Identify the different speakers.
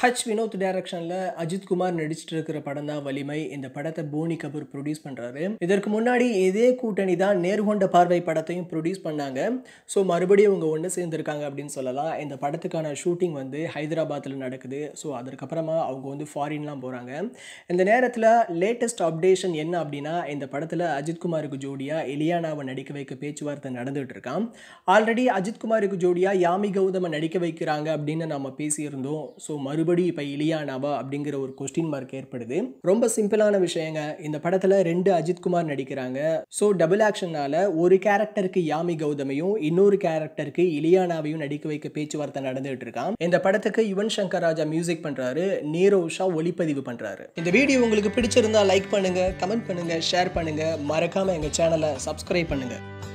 Speaker 1: H Vinod டைரக்ஷனில் அஜித் குமார் நடிச்சிட்டு இருக்கிற படம் தான் வலிமை இந்த படத்தை போனி கபூர் ப்ரொடியூஸ் பண்ணுறாரு இதற்கு முன்னாடி இதே கூட்டணி தான் நேர்கொண்ட பார்வை படத்தையும் ப்ரொடியூஸ் பண்ணாங்க ஸோ மறுபடியும் இவங்க ஒன்று சேர்ந்துருக்காங்க அப்படின்னு சொல்லலாம் இந்த படத்துக்கான ஷூட்டிங் வந்து ஹைதராபாத்தில் நடக்குது ஸோ அதற்கப்புறமா அவங்க வந்து ஃபாரின்லாம் போகிறாங்க இந்த நேரத்தில் லேட்டஸ்ட் அப்டேஷன் என்ன அப்படின்னா இந்த படத்தில் அஜித் குமாருக்கு ஜோடியாக எலியானாவை நடிக்க வைக்க பேச்சுவார்த்தை நடந்துகிட்டு இருக்கான் ஆல்ரெடி அஜித் குமாருக்கு ஜோடியாக யாமி கௌதமை நடிக்க வைக்கிறாங்க அப்படின்னு நம்ம பேசியிருந்தோம் ஸோ மறுபடியும் இப்போ இலியானாவா அப்படிங்கிற ஒரு கொஸ்டின் மார்க் ஏற்படுது ரொம்ப சிம்பிளான விஷயங்க இந்த படத்தில் ரெண்டு அஜித் குமார் நடிக்கிறாங்க ஸோ டபுள் ஆக்ஷனால ஒரு கேரக்டருக்கு யாமி கௌதமையும் இன்னொரு கேரக்டருக்கு இலியானாவையும் நடிக்க வைக்க பேச்சுவார்த்தை நடந்துகிட்டு இருக்கான் இந்த படத்துக்கு யுவன் சங்கர் ராஜா மியூசிக் பண்றாரு நீரோ உஷா ஒளிப்பதிவு பண்றாரு இந்த வீடியோ உங்களுக்கு பிடிச்சிருந்தா லைக் பண்ணுங்க கமெண்ட் பண்ணுங்க ஷேர் பண்ணுங்க மறக்காம எங்க சேனலை சப்ஸ்கிரைப் பண்ணுங்க